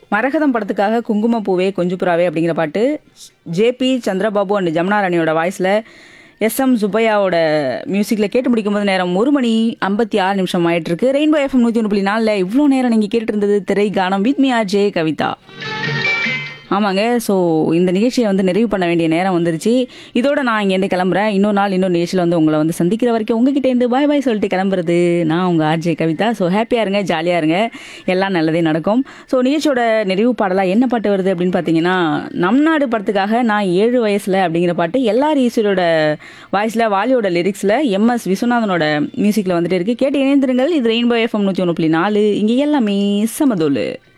மரகதம் படத்துக்காக குங்குமப்பூவே கொஞ்சுப்புறாவே அப்படிங்கிற பாட்டு ஜேபி சந்திரபாபு அண்ட் ஜமுனா ராணியோட வாய்ஸில் எஸ் எம் சுப்பையாவோட மியூசிக்கில் கேட்டு முடிக்கும்போது நேரம் ஒரு மணி ஐம்பத்தி ஆறு நிமிஷம் ஆயிட்டு இருக்கு ரெயின்போ எஃப்எம் நூற்றி ஒன்று புள்ளி நாலில் இவ்வளோ நேரம் நீங்கள் கேட்டுட்டு இருந்தது திரை கானம் வித் மியா ஜே கவிதா ஆமாங்க ஸோ இந்த நிகழ்ச்சியை வந்து நிறைவு பண்ண வேண்டிய நேரம் வந்துருச்சு இதோட நான் இங்கேருந்து கிளம்புறேன் இன்னொரு நாள் இன்னொரு நிகழ்ச்சியில் வந்து உங்களை வந்து சந்திக்கிற வரைக்கும் உங்ககிட்ட இருந்து பாய் பாய் சொல்லிட்டு கிளம்புறது நான் உங்கள் ஆர்ஜே கவிதா ஸோ ஹாப்பியாக இருங்க ஜாலியாக இருங்க எல்லாம் நல்லதே நடக்கும் ஸோ நிகழ்ச்சியோட நிறைவு பாடலாக என்ன பாட்டு வருது அப்படின்னு பார்த்தீங்கன்னா நம் நாடு படத்துக்காக நான் ஏழு வயசில் அப்படிங்கிற பாட்டு எல்லார் ஈஸ்வரோட வாய்ஸில் வாலியோட லிரிக்ஸில் எம்எஸ் விஸ்வநாதனோட மியூசிக்கில் வந்துட்டு இருக்கு கேட்டு இணைந்திருங்கள் இது ரெயின்போ எஃப்எம் நூற்றி ஒன்று புள்ளி நாலு இங்கே எல்லாமே சமதோலு